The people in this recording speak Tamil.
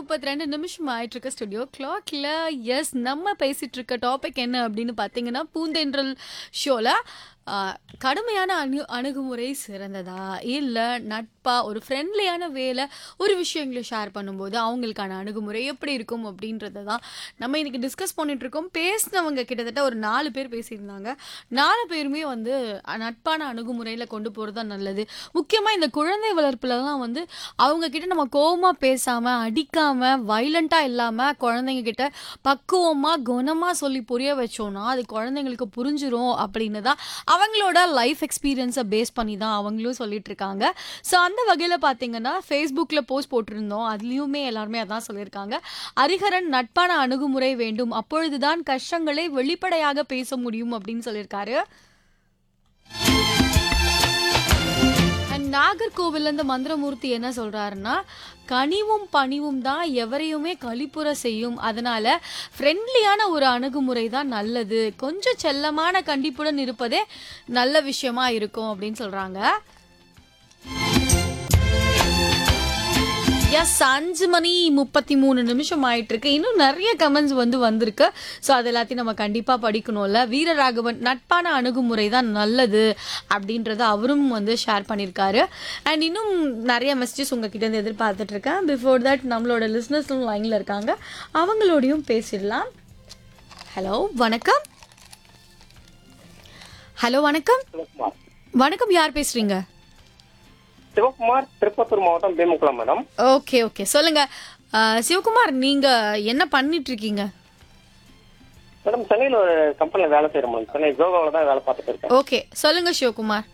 முப்பத்தி ரெண்டு நிமிஷம் ஆயிட்டு இருக்க ஸ்டுடியோ கிளாக்ல எஸ் நம்ம பேசிட்டு இருக்க டாபிக் என்ன அப்படின்னு பார்த்தீங்கன்னா பூந்தென்றல் ஷோல கடுமையான அணு அணுகுமுறை சிறந்ததா இல்லை நட்பா ஒரு ஃப்ரெண்ட்லியான வேலை ஒரு விஷயங்களை ஷேர் பண்ணும்போது அவங்களுக்கான அணுகுமுறை எப்படி இருக்கும் அப்படின்றத தான் நம்ம இன்னைக்கு டிஸ்கஸ் பண்ணிட்டு இருக்கோம் பேசினவங்க கிட்டத்தட்ட ஒரு நாலு பேர் பேசியிருந்தாங்க நாலு பேருமே வந்து அஹ், நட்பான அணுகுமுறையில் கொண்டு போகிறது தான் நல்லது முக்கியமாக இந்த குழந்தை வளர்ப்புலலாம் வந்து அவங்க கிட்ட நம்ம கோவமாக பேசாமல் அடிக்காமல் வைலண்ட்டாக இல்லாமல் குழந்தைங்க கிட்ட பக்குவமாக குணமாக சொல்லி புரிய வச்சோம்னா அது குழந்தைங்களுக்கு புரிஞ்சிரும் அப்படின்னு தான் அவங்களோட லைஃப் எக்ஸ்பீரியன்ஸை பேஸ் பண்ணி தான் அவங்களும் சொல்லிட்டு இருக்காங்க ஸோ அந்த வகையில் பார்த்தீங்கன்னா ஃபேஸ்புக்கில் போஸ்ட் போட்டிருந்தோம் அதுலேயுமே எல்லாருமே அதான் சொல்லியிருக்காங்க ஹரிஹரன் நட்பான அணுகுமுறை வேண்டும் அப்பொழுதுதான் கஷ்டங்களை வெளிப்படையாக பேச முடியும் அப்படின்னு சொல்லியிருக்காரு அண்ட் நாகர்கோவில்ல இருந்து மந்திரமூர்த்தி என்ன சொல்றாருன்னா கனிவும் பணிவும் தான் எவரையுமே கழிப்புற செய்யும் அதனால ஃப்ரெண்ட்லியான ஒரு அணுகுமுறை தான் நல்லது கொஞ்சம் செல்லமான கண்டிப்புடன் இருப்பதே நல்ல விஷயமா இருக்கும் அப்படின்னு சொல்றாங்க எஸ் அஞ்சு மணி முப்பத்தி மூணு நிமிஷம் ஆயிட்டு இருக்கு இன்னும் நிறைய கமெண்ட்ஸ் வந்து வந்திருக்கு ஸோ அது எல்லாத்தையும் நம்ம கண்டிப்பாக படிக்கணும்ல வீரராகவன் நட்பான அணுகுமுறை தான் நல்லது அப்படின்றத அவரும் வந்து ஷேர் பண்ணியிருக்காரு அண்ட் இன்னும் நிறைய மெசேஜஸ் உங்ககிட்ட இருந்து எதிர்பார்த்துட்டு இருக்கேன் பிஃபோர் தட் நம்மளோட லிஸ்னஸும் லைனில் இருக்காங்க அவங்களோடையும் பேசிடலாம் ஹலோ வணக்கம் ஹலோ வணக்கம் சிவகுமார் வணக்கம் யார் பேசுறீங்க சிவகுமார் திருப்பத்தூர் மாவட்டம் பீமக்குளம் மேடம் ஓகே ஓகே சொல்லுங்க அஹ், சிவகுமார் நீங்க என்ன பண்ணிட்டு இருக்கீங்க மேடம் சென்னையில் ஒரு கம்பெனியில் வேலை செய்கிறேன் மேடம் சென்னை ஜோகாவில் தான் வேலை பார்த்துட்டு இருக்கேன் ஓகே சொல்லுங்க சிவகுமார்